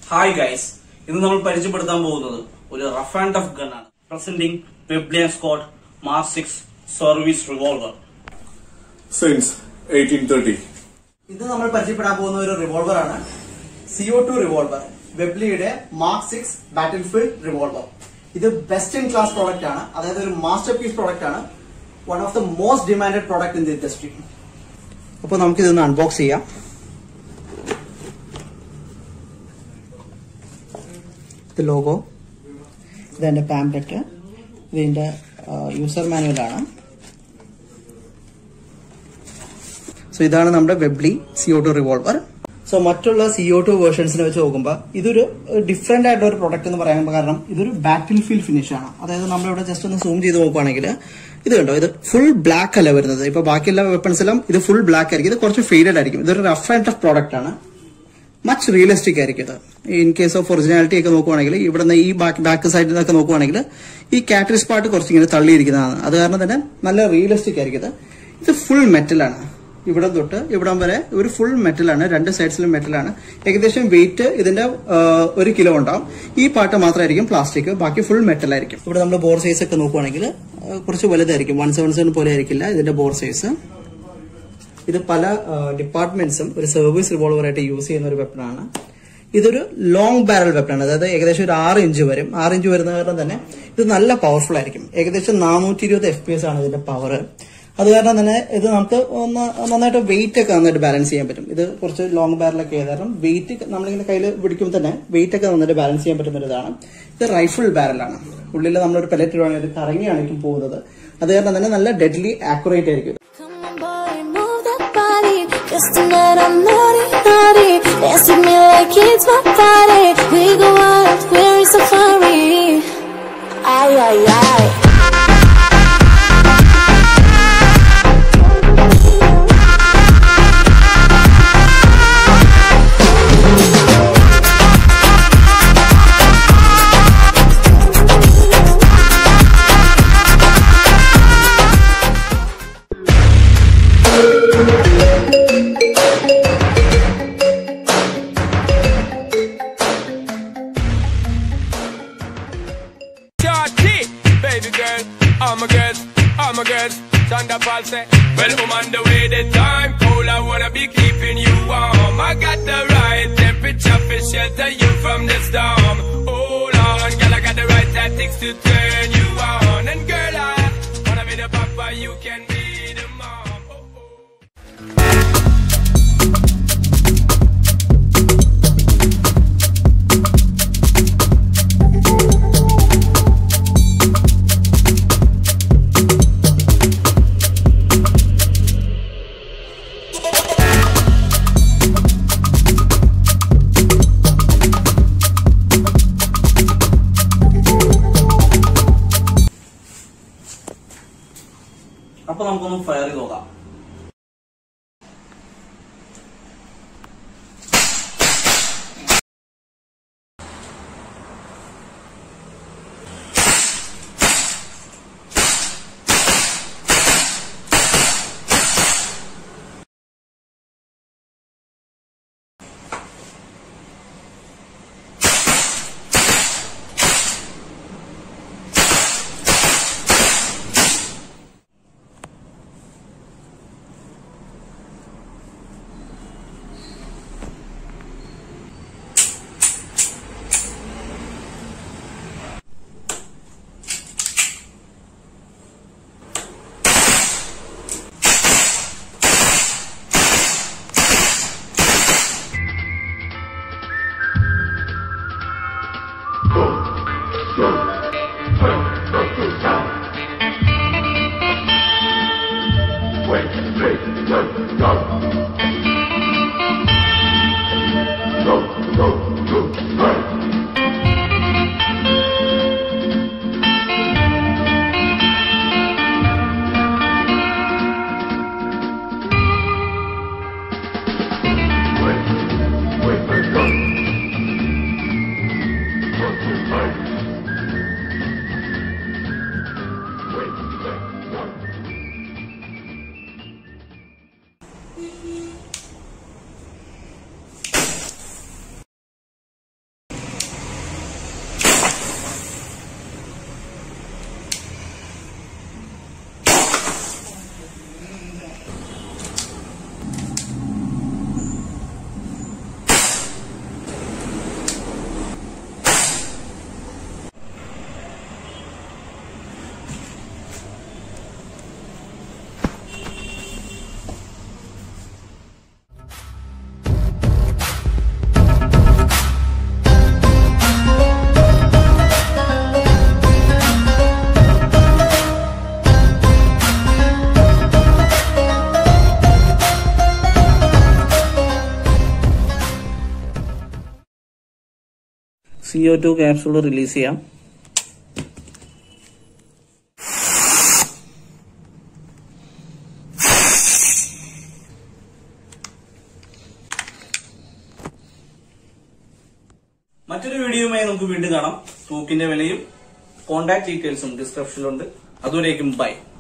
Hi guys ഇന്ന് നമ്മൾ പരിചയപ്പെടുത്താൻ പോകുന്നത് ഒരു റഫ് ആൻഡ് ടഫ് ഗൺ ആണ് presenting Webley Scott Mark six service revolver since 1830. ഇത് നമ്മൾ പരിചയപ്പെടാൻ പോകുന്ന ഒരു റിവോൾവർ ആണ് സിഒ ടു റിവോൾവർ വെബ്ലിയുടെ mark six battlefield revolver ഇത് ബെസ്റ്റ് ഇൻ ക്ലാസ് പ്രോഡക്റ്റ് ആണ് അതായത് ഒരു മാസ്റ്റർ പീസ് പ്രോഡക്റ്റ് ആണ് one of the most demanded product in the industry അപ്പോൾ നമുക്ക് ഇതൊന്ന് അൺബോക്സ് ചെയ്യാം ഇത് ലോഗോ ഇതെന്റെ പാംപ്ലെറ്റ് ഇതിന്റെ യൂസർ മാനുവലാണ് സോ ഇതാണ് നമ്മുടെ Webley CO two revolver so മറ്റുള്ള സിഒ ടു വേർഷൻസിനെ വെച്ച് നോക്കുമ്പോൾ ഇതൊരു ഡിഫറെന്റ് ആയിട്ടുള്ള ഒരു പ്രൊഡക്റ്റ് എന്ന് പറയാൻ കാരണം ഇതൊരു ബാറ്റിൽ ഫീൽഡ് ഫിനിഷ് ആണ് അതായത് നമ്മളിവിടെ ജസ്റ്റ് ഒന്ന് സൂം ചെയ്ത് നോക്കുകയാണെങ്കിൽ ഇത് കണ്ടോ ഇത് ഫുൾ ബ്ലാക്ക് അല്ല വരുന്നത് ഇപ്പൊ ബാക്കിയുള്ള വെപ്പൺസ് എല്ലാം ഇത് ഫുൾ ബ്ലാക്ക് ആയിരിക്കും ഇത് കുറച്ച് ഫെയ്ഡഡ് ആയിരിക്കും ഇതൊരു റഫ് ആൻഡ് ടഫ് പ്രോഡക്റ്റ് ആണ് മച്ച് റിയലിസ്റ്റിക് ആയിരിക്കും ഇത് ഇൻ കേസ് ഓഫ് ഒറിജിനാലിറ്റി ഒക്കെ നോക്കുവാണെങ്കിൽ ഇവിടുന്ന് ഈ ബാക്ക് ബാക്ക് സൈഡിൽ നിന്നൊക്കെ നോക്കുവാണെങ്കിൽ ഈ കാറ്ററിസ് പാർട്ട് കുറച്ച് ഇങ്ങനെ തള്ളിയിരിക്കുന്നതാണ് അത് കാരണം തന്നെ നല്ല റിയലിസ്റ്റിക് ആയിരിക്കും ഇത് ഇത് ഫുൾ മെറ്റലാണ് ഇവിടെ തൊട്ട് ഇവിടം വരെ ഒരു ഫുൾ മെറ്റലാണ് രണ്ട് സൈഡ്സിലും മെറ്റലാണ് ഏകദേശം വെയിറ്റ് ഇതിന്റെ ആ, ഒരു കിലോ ഉണ്ടാവും ഈ പാർട്ട് മാത്രമായിരിക്കും പ്ലാസ്റ്റിക് ബാക്കി ഫുൾ മെറ്റൽ ആയിരിക്കും ഇവിടെ നമ്മൾ ബോർ സൈസ് ഒക്കെ നോക്കുവാണെങ്കിൽ ആ, കുറച്ച് വലുതായിരിക്കും വൺ സെവൻ സെവൻ പോലെ ആയിരിക്കില്ല ഇതിന്റെ ബോർ സൈസ് ഇത് പല ഡിപ്പാർട്ട്മെന്റ്സും ഒരു സർവീസ് റിവോൾവർ ആയിട്ട് യൂസ് ചെയ്യുന്ന ഒരു വെപ്പണാണ് ഇതൊരു ലോങ് ബാരൽ വെപ്പണാണ് അതായത് ഏകദേശം ഒരു ആറ് ഇഞ്ച് വരും ആറ് ഇഞ്ച് വരുന്ന കാരണം തന്നെ ഇത് നല്ല പവർഫുൾ ആയിരിക്കും ഏകദേശം നാനൂറ്റി ഇരുപത് എഫ് പി എസ് ആണ് ഇതിന്റെ പവർ അത് കാരണം തന്നെ ഇത് നമുക്ക് ഒന്ന് നന്നായിട്ട് വെയിറ്റ് ഒക്കെ നന്നായിട്ട് ബാലൻസ് ചെയ്യാൻ പറ്റും ഇത് കുറച്ച് ലോങ് ബാരലൊക്കെ ആയത് കാരണം വെയിറ്റ് നമ്മളിങ്ങനെ കയ്യിൽ പിടിക്കുമ്പോൾ തന്നെ വെയിറ്റ് ഒക്കെ നന്നായിട്ട് ബാലൻസ് ചെയ്യാൻ പറ്റുന്ന ഒരു ഇതാണ് ഇത് റൈഫിൾ ബാരലാണ് ഉള്ളിൽ നമ്മളൊരു പെലറ്റ് ഇടുവാണെങ്കിൽ ഇത് കറങ്ങിയായിരിക്കും പോകുന്നത് അത് കാരണം തന്നെ നല്ല ഡെഡ്ലി ആക്യുറേറ്റ് ആയിരിക്കും Come on, boy, move that body. Just tonight I'm naughty, naughty. Dance with me like it's my party. We go out, we're in safari. Ay, ay, ay. Shorty, baby girl, all my girls, all my girls. Thunder Paul say, well, I'm on the way, the time cold, I wanna be keeping you warm. I got the right temperature for shelter you from the storm. Hold on, girl, I got the right tactics to turn you on. And girl, I wanna be the papa, you can be the mom. Oh, oh. CO two capsule release ചെയ്യാം മറ്റൊരു വീഡിയോയുമായി നമുക്ക് വീണ്ടും കാണാം തൂക്കിന്റെ വിലയും contact ഡീറ്റെയിൽസും ഡിസ്ക്രിപ്ഷനിലുണ്ട് അതുവരേക്കും by